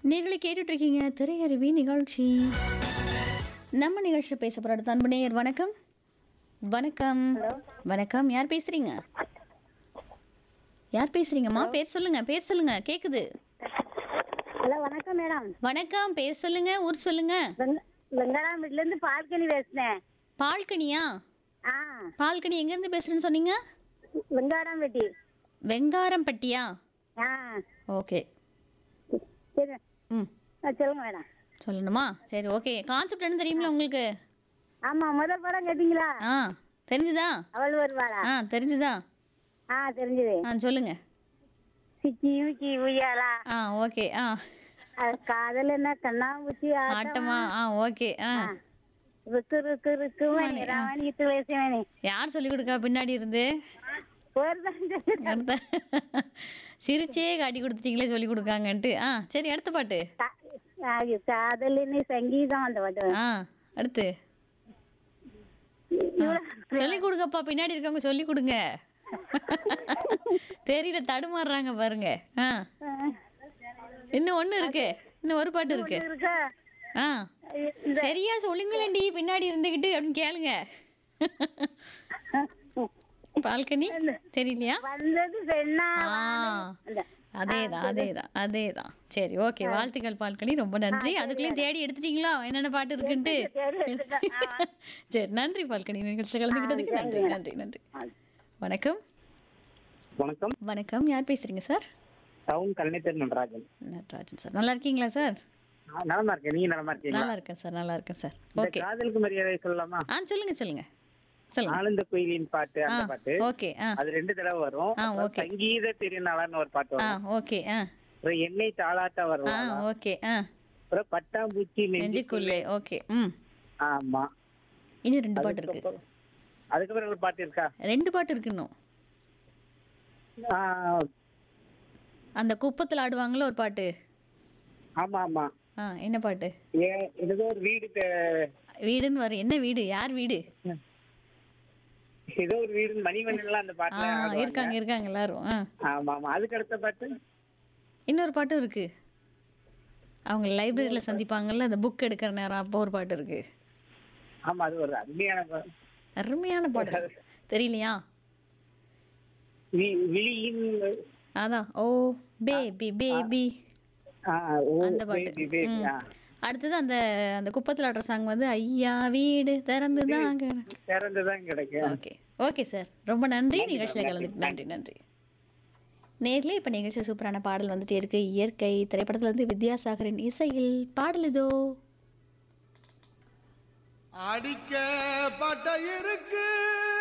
நீங்களே கேட்டுட்டு இருக்கீங்க திரையருவி நிகழ்ச்சி நம்ம நிகழ்ச்சியில் பேச போகிற அடுத்த அன்பு நேயர் வணக்கம் வணக்கம் வணக்கம் யார் பேசுறீங்க யார் பேசுறீங்கம்மா பேர் சொல்லுங்க பேர் சொல்லுங்க கேக்குது ஹலோ வணக்கம் மேடம் வணக்கம் பேர் சொல்லுங்க ஊர் சொல்லுங்க வெங்க வெங்காயம் வீட்டிலேருந்து பார்க்கனி பேசுனேன் பால்கனியா ஆ பால்கனி எங்கேருந்து பேசுறேன்னு சொன்னீங்க வெங்காயம் வெட்டி வெங்காரம்பட்டியா ஆ ஓகே சரி ம் ஆ, சொல்லுங்க மேடம் சொல்லணுமா சரி ஓகே கான்செப்ட் என்ன தெரியுமில உங்களுக்கு ஆமாம் முதல் படம் கேட்டீங்களா ஆ தெரிஞ்சுதா அவள் வருவாளா ஆ தெரிஞ்சுதா ஆ தெரிஞ்சுது ஆ சொல்லுங்க சிக்கி மிக்கி உய்யாலா ஆ ஓகே ஆ அது காதல் என்ன கண்ணாமூச்சி ஆட்டமா ஆட்டமா ஆ ஓகே ஆ ருக்கு ருக்கு ருக்கு மணி ராமணி இட்டு வயசு மணி யார் சொல்லி கொடுக்கா பின்னாடி இருந்து ஒரு தான் அடுத்த சிரிச்சே காட்டி கொடுத்துட்டீங்களே சொல்லி கொடுக்காங்கன்ட்டு ஆ சரி அடுத்த பாட்டு காதலின்னு சங்கீதம் அந்த பாட்டு ஆ அடுத்து சொல்லி கொடுங்கப்பா பின்னாடி இருக்கவங்க சொல்லி கொடுங்க தெரியல தடுமாறுறாங்க பாருங்க ஆ இன்னும் ஒன்று இருக்கு இன்னும் ஒரு பாட்டு இருக்கு இருக்கா ஆ சரியா சொல்லுங்களேன்டி பின்னாடி இருந்துகிட்டு அப்படின்னு கேளுங்க பால்கனி தெரியலையா வந்தது பெண்ணா ஆ அந்த அதேதான் அதேதான் அதேதான் சரி ஓகே வாழ்த்துக்கள் பால்கனி ரொம்ப நன்றி அதுக்குள்ளேயும் தேடி எடுத்துட்டீங்களா என்னென்ன பாட்டு இருக்குன்ட்டு தேடி எடுத்துட்டேன். ஆமா. சரி நன்றி பால்கனி நிகழ்ச்சி கலந்துக்கிட்டதுக்கு நன்றி நன்றி நன்றி வணக்கம் வணக்கம் வணக்கம் யார் பேசுறீங்க sir town Kalaignar Natarajan Natrajan sir நல்லா இருக்கீங்களா சார் நான் நலமா இருக்கேன் நீங்க நலமா இருக்கீங்களா நல்லா இருக்கேன் சார் நல்லா இருக்கேன் சார் இந்த ஓகே காதலுக்கு மரியாதை சொல்லலாமா ஆ சொல்லுங்க சொல்லுங்க சொல்லுங்க ஆனந்த குயிலின் பாட்டு ஆ அந்த பாட்டு ஓகே ஆ அது ரெண்டு தடவை வரும் ஆ, அப்புறம் okay. சங்கீத திருநாளான்னு ஒரு பாட்டு ஆ வரும் ஓகே ஆ அப்புறம் எண்ணெய் தாளாட்ட ஆ வரும் ஓகே ஆ அப்புறம் பட்டாம்பூச்சி நெஞ்சு நெஞ்சுக்குள்ளே ஓகே ம் ஆமா இன்னும் ரெண்டு பாட்டு இருக்கு அதுக்கப்புறம் அதுக்கப்புறம் ஒரு பாட்டு இருக்கா ரெண்டு பாட்டு இருக்கு இன்னும் ஆ, அந்த குப்பத்தில் ஆடுவாங்கல்ல ஒரு பாட்டு ஆமா ஆமா ஆ என்ன பாட்டு ஏ- ஏதோ ஒரு வீடு தே- வீடுன்னு வரும் என்ன வீடு யார் வீடு ஏதோ ஒரு வீடு மணிமண்டலாம் அந்த ஆ பாட்டுல ஆடுவாங்க. இருக்காங்க இருக்காங்க எல்லாரும் ஆ ஆமா ஆமா அதுக்கு அடுத்த பாட்டு இன்னொரு பாட்டும் இருக்கு அவங்க லைப்ரரியில் சந்திப்பாங்கல்ல அந்த புக் எடுக்கிற நேரம் அப்போ ஒரு பாட்டு இருக்கு ஆமா அது ஒரு அருமையான பாட்டு. அருமையான பாட்டு தெரியலையா வி- விழியின் அதான் ஓ பேபி பேபி ஆ, ஓ, அந்த பாட்டு baby, baby, ம். ஆ. அடுத்தது அந்த அந்த குப்பத்தில் ஆடுற சாங் வந்து ஐயா வீடு திறந்து தான் திறந்துதான் கிடைக்கும் ஓகே ஓகே சார் ரொம்ப நன்றி நிகழ்ச்சியில் கலந்துக்கு நன்றி நன்றி நேர்ல இப்போ நிகழ்ச்சி சூப்பரான பாடல் வந்துட்டே இருக்கு இயற்கை திரைப்படத்துல இருந்து வித்யாசாகரின் இசையில் பாடல் இதோ அடிக்க பட்ட இருக்கு